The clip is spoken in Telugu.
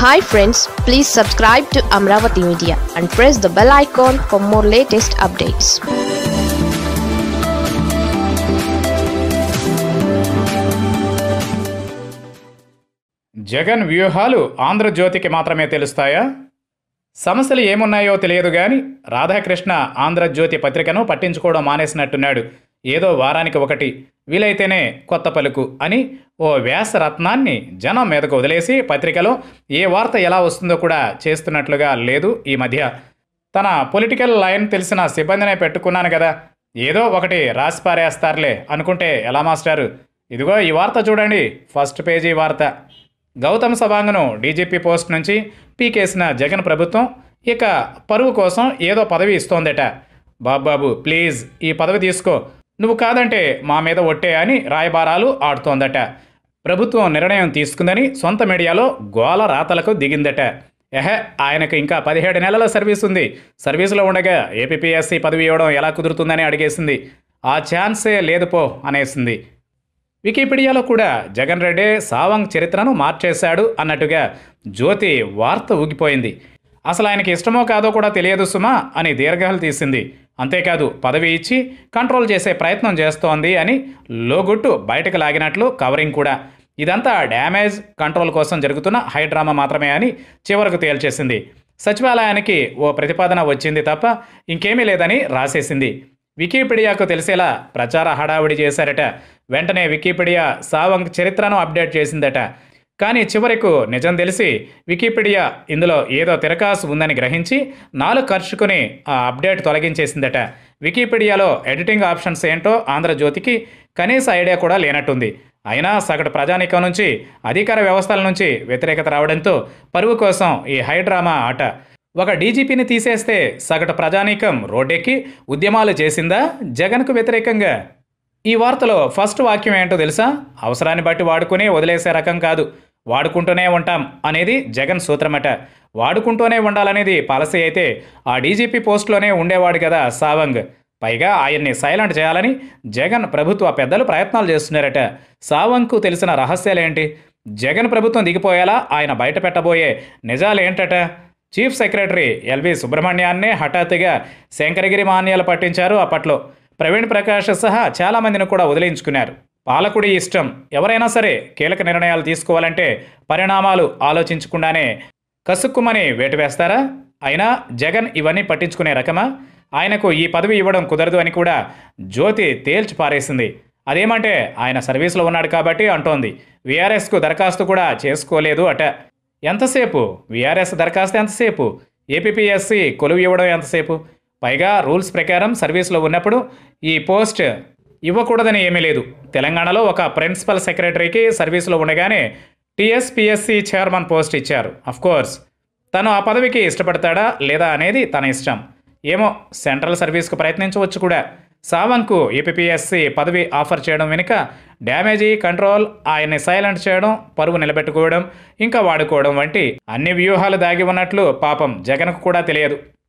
hi friends please subscribe to Amaravati media and press the bell icon for more latest updates Jagan వ్యూహాలు ఆంధ్రజ్యోతికి మాత్రమే తెలుస్తాయా సమస్యలు ఏమున్నాయో తెలియదు కానీ రాధాకృష్ణ ఆంధ్రజ్యోతి పత్రికను పట్టించుకోవడం మానేసినట్టున్నాడు ఏదో వారానికి ఒకటి వీలైతేనే కొత్త పలుకు అని ఓ వ్యాస రత్నాన్ని జనం మీదకు వదిలేసి పత్రికలో ఏ వార్త ఎలా వస్తుందో కూడా చేస్తున్నట్లుగా లేదు ఈ మధ్య తన పొలిటికల్ లైన్ తెలిసిన సిబ్బందినే పెట్టుకున్నాను కదా ఏదో ఒకటి రాసి పారేస్తారులే అనుకుంటే ఎలా మాస్టారు ఇదిగో ఈ వార్త చూడండి ఫస్ట్ పేజీ వార్త గౌతమ్ సవాంగ్ను డీజీపీ పోస్ట్ నుంచి పీకేసిన జగన్ ప్రభుత్వం ఇక పరువు కోసం ఏదో పదవి ఇస్తోందట బాబాబు ప్లీజ్ ఈ పదవి తీసుకో నువ్వు కాదంటే మా మీద ఒట్టే అని రాయబారాలు ఆడుతోందట ప్రభుత్వం నిర్ణయం తీసుకుందని సొంత మీడియాలో గోల రాతలకు దిగిందట ఎహె ఆయనకు ఇంకా పదిహేడు నెలల సర్వీస్ ఉంది సర్వీసులో ఉండగా ఏపీఎస్సీ పదవి ఇవ్వడం ఎలా కుదురుతుందని అడిగేసింది ఆ ఛాన్సే లేదు పో అనేసింది వికీపీడియాలో కూడా జగన్ రెడ్డి సావంగ్ చరిత్రను మార్చేశాడు అన్నట్టుగా జ్యోతి వార్త ఊగిపోయింది అసలు ఆయనకి ఇష్టమో కాదో కూడా తెలియదు సుమా అని దీర్ఘాలు తీసింది అంతేకాదు పదవి ఇచ్చి కంట్రోల్ చేసే ప్రయత్నం చేస్తోంది అని లోగుట్టు బయటకు లాగినట్లు కవరింగ్ కూడా ఇదంతా డ్యామేజ్ కంట్రోల్ కోసం జరుగుతున్న హైడ్రామా మాత్రమే అని చివరకు తేల్చేసింది సచివాలయానికి ఓ ప్రతిపాదన వచ్చింది తప్ప ఇంకేమీ లేదని రాసేసింది వికీపీడియాకు తెలిసేలా ప్రచార హడావిడి చేశారట వెంటనే వికీపీడియా సావంగ్ చరిత్రను అప్డేట్ చేసిందట కానీ చివరకు నిజం తెలిసి వికీపీడియా ఇందులో ఏదో తిరకాసు ఉందని గ్రహించి నాలుగు ఖర్చుకుని ఆ అప్డేట్ తొలగించేసిందట వికీపీడియాలో ఎడిటింగ్ ఆప్షన్స్ ఏంటో ఆంధ్రజ్యోతికి కనీస ఐడియా కూడా లేనట్టుంది అయినా సగటు ప్రజానీకం నుంచి అధికార వ్యవస్థల నుంచి వ్యతిరేకత రావడంతో పరువు కోసం ఈ హైడ్రామా ఆట ఒక డీజీపీని తీసేస్తే సగటు ప్రజానీకం రోడ్డెక్కి ఉద్యమాలు చేసిందా జగన్కు వ్యతిరేకంగా ఈ వార్తలో ఫస్ట్ వాక్యం ఏంటో తెలుసా అవసరాన్ని బట్టి వాడుకుని వదిలేసే రకం కాదు వాడుకుంటూనే ఉంటాం అనేది జగన్ సూత్రమట వాడుకుంటూనే ఉండాలనేది పాలసీ అయితే ఆ డీజీపీ పోస్టులోనే ఉండేవాడు కదా సావంగ్ పైగా ఆయన్ని సైలెంట్ చేయాలని జగన్ ప్రభుత్వ పెద్దలు ప్రయత్నాలు చేస్తున్నారట సావంగ్కు తెలిసిన రహస్యాలేంటి జగన్ ప్రభుత్వం దిగిపోయేలా ఆయన బయట పెట్టబోయే నిజాలేంటట చీఫ్ సెక్రటరీ ఎల్వి సుబ్రహ్మణ్యాన్నే హఠాత్తుగా శంకరగిరి మాన్యాలు పట్టించారు అప్పట్లో ప్రవీణ్ ప్రకాష్ సహా చాలామందిని కూడా వదిలించుకున్నారు పాలకుడి ఇష్టం ఎవరైనా సరే కీలక నిర్ణయాలు తీసుకోవాలంటే పరిణామాలు ఆలోచించకుండానే కసుక్కుమని వేటు వేస్తారా అయినా జగన్ ఇవన్నీ పట్టించుకునే రకమా ఆయనకు ఈ పదవి ఇవ్వడం కుదరదు అని కూడా జ్యోతి తేల్చి పారేసింది అదేమంటే ఆయన సర్వీస్లో ఉన్నాడు కాబట్టి అంటోంది వీఆర్ఎస్కు దరఖాస్తు కూడా చేసుకోలేదు అట ఎంతసేపు వీఆర్ఎస్ దరఖాస్తు ఎంతసేపు ఏపీఎస్సి కొలువు ఇవ్వడం ఎంతసేపు పైగా రూల్స్ ప్రకారం సర్వీస్లో ఉన్నప్పుడు ఈ పోస్ట్ ఇవ్వకూడదని ఏమీ లేదు తెలంగాణలో ఒక ప్రిన్సిపల్ సెక్రటరీకి సర్వీస్లో ఉండగానే టీఎస్పీఎస్సీ చైర్మన్ పోస్ట్ ఇచ్చారు కోర్స్ తను ఆ పదవికి ఇష్టపడతాడా లేదా అనేది తన ఇష్టం ఏమో సెంట్రల్ సర్వీస్కు ప్రయత్నించవచ్చు కూడా సావంగ్కు ఏపీఎస్సి పదవి ఆఫర్ చేయడం వెనుక డ్యామేజీ కంట్రోల్ ఆయన్ని సైలెంట్ చేయడం పరువు నిలబెట్టుకోవడం ఇంకా వాడుకోవడం వంటి అన్ని వ్యూహాలు దాగి ఉన్నట్లు పాపం జగన్కు కూడా తెలియదు